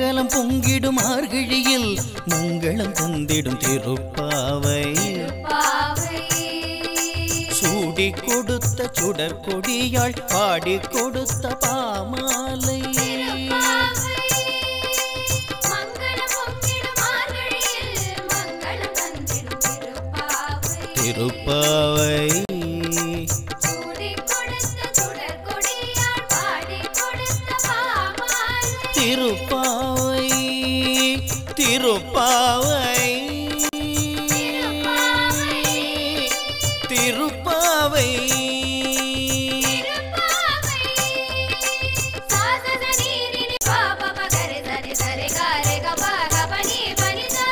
மங்களம் பொங்கிடும் மார்கழியில் மங்களம் தந்திடும் திருப்பாவை பாவை சூடி கொடுத்த சுடர் கொடியாள் பாடி கொடுத்த பாமாலை மங்களம் பொங்கிடும் மார்கழியில் மங்களம் தந்திடும் திருப்பாவை திருப்பாவை சூடிக் கொடுத்த சுடர் கொடியாள் பாடிக் கொடுத்த பாமாலை. திருப்பாவை திருப்பாவை திருப்பாவை திருப்பாவை. சாசத நீரினி பாப பகரி சரி சரி காரி கப கபனி பனிதா.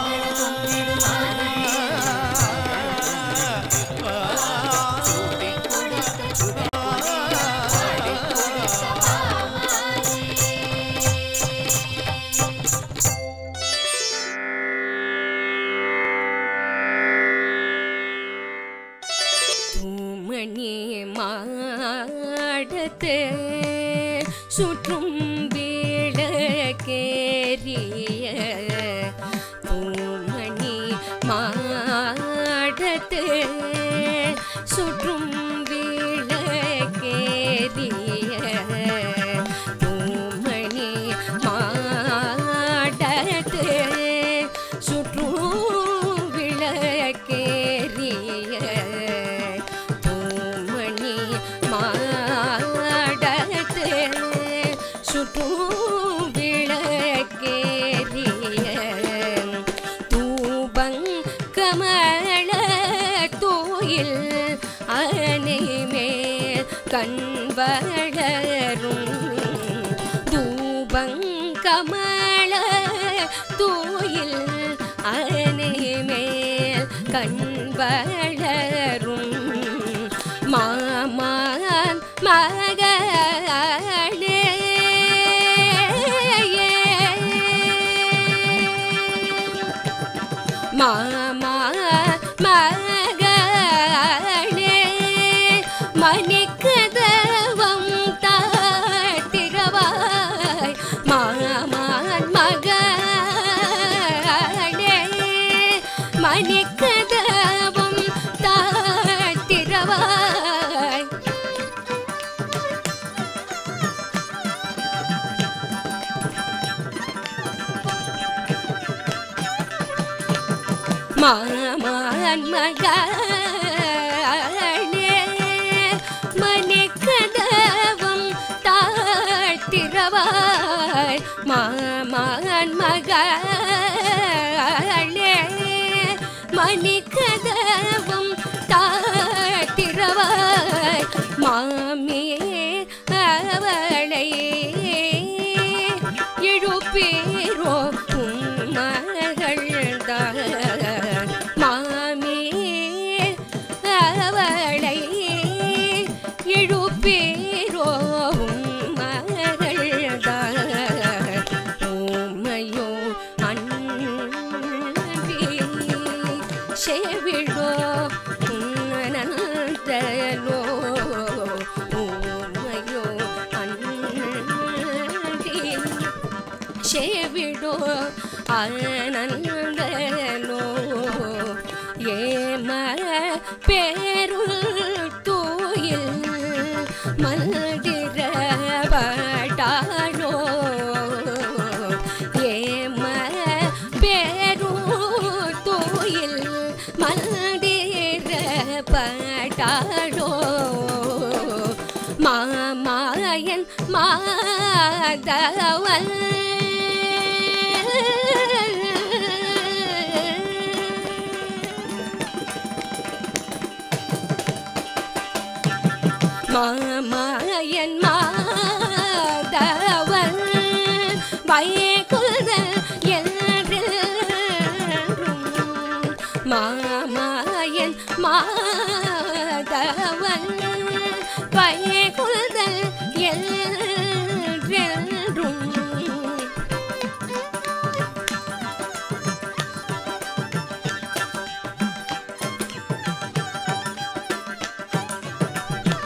தூமணி மாடத்து சுற்றும் விளக்கேறிய தூமணி மாடத்து சுற்றும் விளக்கேறிய தூமணி மாடத்து சுற்றும் விளக்கேறிய பூமணி மாடத்து சுற்றும் விளக்கேறிய தூபங் கமல தூயில் அணை மேல் கண் வளரும் தூபங்கமல தூயில் அணை மேல் கண் வளரும் மாமான் மகளே மாமா மகளே மணிக்கதவம் தாத்திரவாய் மாமான் மகளே மணிக்கதவம் தாத்திரவாய் மாமான் மகளே மணிக்கதவம் தாழ்த்திரவாய் மாமான் மகளே மணிக்கதவம் தாழ்த்திரவாய் மாமே அவளை எழுப்பீரோ உம்மகள்தான் மாமே அவளை எழுப்பீரோ உம்மகள்தான் உம்மையோ அன்பி செவிடோ உன்னனந்தலோ உம்மையோ அன்பி செவிடோ ஆனந்தலோ ஏம பேருள் தூயில் மல்திர பட்டாளோ ஏம பேருள் தூயில் மல்திர பட்டாளோ மாமாயன் மாதவன் மாமாயன் மாதவன் வைகுதல் என்றும் மாமாயன் மாதவன் வைகுதல் என்றும்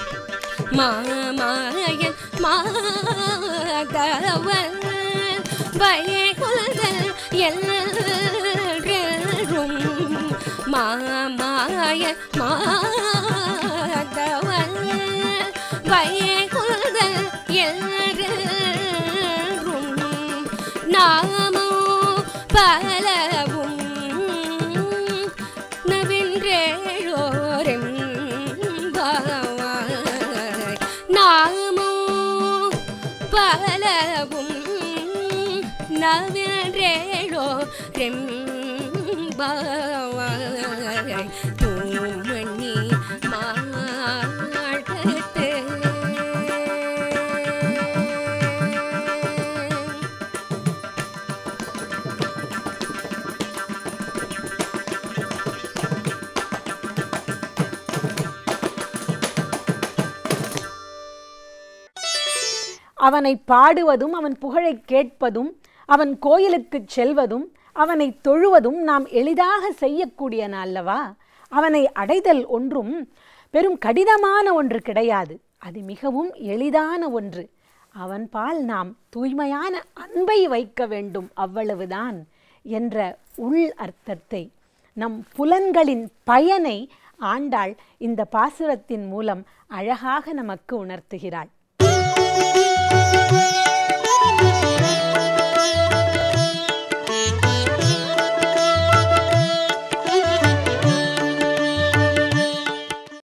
மாமாயன் மாதவன் வயகுதல் எல்லும் மாமாய மாதவன் வயகுதல் எல்லும் நாமோ பலவும் நவென்றேழோரெம் நாமோ பலவும் நவென்றேழோ ரெம்பாவாய் தூமணி மாட்டத்து அவனை பாடுவதும் அவன் புகழைக் கேட்பதும் அவன் கோயிலுக்குச் செல்வதும் அவனை தொழுவதும் நாம் எளிதாக செய்யக்கூடியன அல்லவா அவனை அடைதல் ஒன்றும் பெரும் கடினமான ஒன்று கிடையாது அது மிகவும் எளிதான ஒன்று அவன் பால் நாம் தூய்மையான அன்பை வைக்க வேண்டும் அவ்வளவுதான் என்ற உள் அர்த்தத்தை நம் புலன்களின் பயனை ஆண்டாள் இந்த பாசுரத்தின் மூலம் அழகாக நமக்கு உணர்த்துகிறாள்